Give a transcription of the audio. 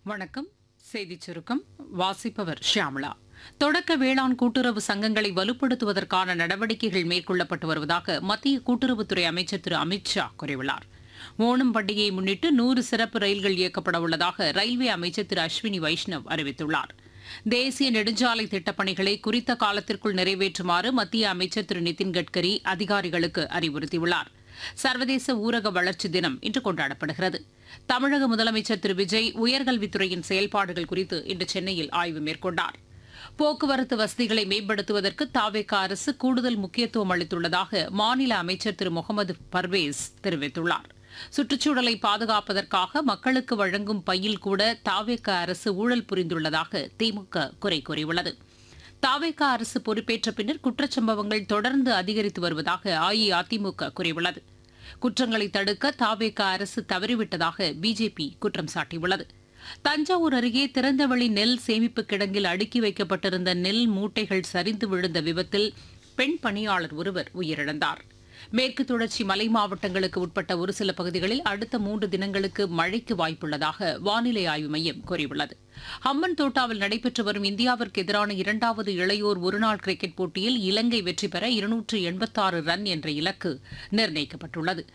வணக்கம் செய்திச் சுருக்கம் வாசிப்பவர் ஷியாமளா தொடக்க வேளாண் கூட்டுறவு சங்கங்களை வலுப்படுத்துவதற்கான நடவடிக்கைகள் மேற்கொள்ளப்பட்டு வருவதாக மத்திய கூட்டுறவுத்துறை அமைச்சர் திரு அமித் ஷா கூறியுள்ளார் ஓணம் பண்டிகையை முன்னிட்டு நூறு சிறப்பு ரயில்கள் இயக்கப்பட உள்ளதாக ரயில்வே அமைச்சர் திரு அஸ்வினி வைஷ்ணவ் அறிவித்துள்ளார் தேசிய நெடுஞ்சாலை திட்டப்பணிகளை குறித்த காலத்திற்குள் நிறைவேற்றுமாறு மத்திய அமைச்சர் திரு நிதின் கட்கரி அதிகாரிகளுக்கு அறிவுறுத்தியுள்ளார் சர்வதேச ஊரக வளர்ச்சி தினம் இன்று கொண்டாடப்படுகிறது தமிழக முதலமைச்சர் திரு விஜய் உயர்கல்வித்துறையின் செயல்பாடுகள் குறித்து இன்று சென்னையில் ஆய்வு மேற்கொண்டார் போக்குவரத்து வசதிகளை மேம்படுத்துவதற்கு தாவேக அரசு கூடுதல் முக்கியத்துவம் அளித்துள்ளதாக மாநில அமைச்சர் திரு முகமது பர்வேஸ் தெரிவித்துள்ளார் சுற்றுச்சூழலை பாதுகாப்பதற்காக மக்களுக்கு வழங்கும் பையில் கூட தாவேக அரசு ஊழல் புரிந்துள்ளதாக திமுக குறை கூறியுள்ளது தாவேக அரசு பொறுப்பேற்ற பின்னர் குற்றச்சம்பவங்கள் தொடர்ந்து அதிகரித்து வருவதாக அஇஅதிமுக கூறியுள்ளது குற்றங்களை தடுக்க தாவேக அரசு தவறிவிட்டதாக பிஜேபி குற்றம் சாட்டியுள்ளது தஞ்சாவூர் அருகே திறந்தவெளி நெல் சேமிப்பு கிடங்கில் அடுக்கி வைக்கப்பட்டிருந்த நெல் மூட்டைகள் சரிந்து விழுந்த விபத்தில் பெண் பணியாளர் ஒருவர் உயிரிழந்தார் மேற்கு தொடர்ச்சி மலை மாவட்டங்களுக்கு உட்பட்ட ஒரு சில பகுதிகளில் அடுத்த மூன்று தினங்களுக்கு மழைக்கு வாய்ப்புள்ளதாக வானிலை ஆய்வு மையம் கூறியுள்ளது ஹம்மன் தோட்டாவில் நடைபெற்று வரும் இந்தியாவிற்கு எதிரான இரண்டாவது இளையோர் ஒருநாள் கிரிக்கெட் போட்டியில் இலங்கை வெற்றி பெற இருநூற்று எண்பத்தாறு ரன் என்ற இலக்கு நிர்ணயிக்கப்பட்டுள்ளது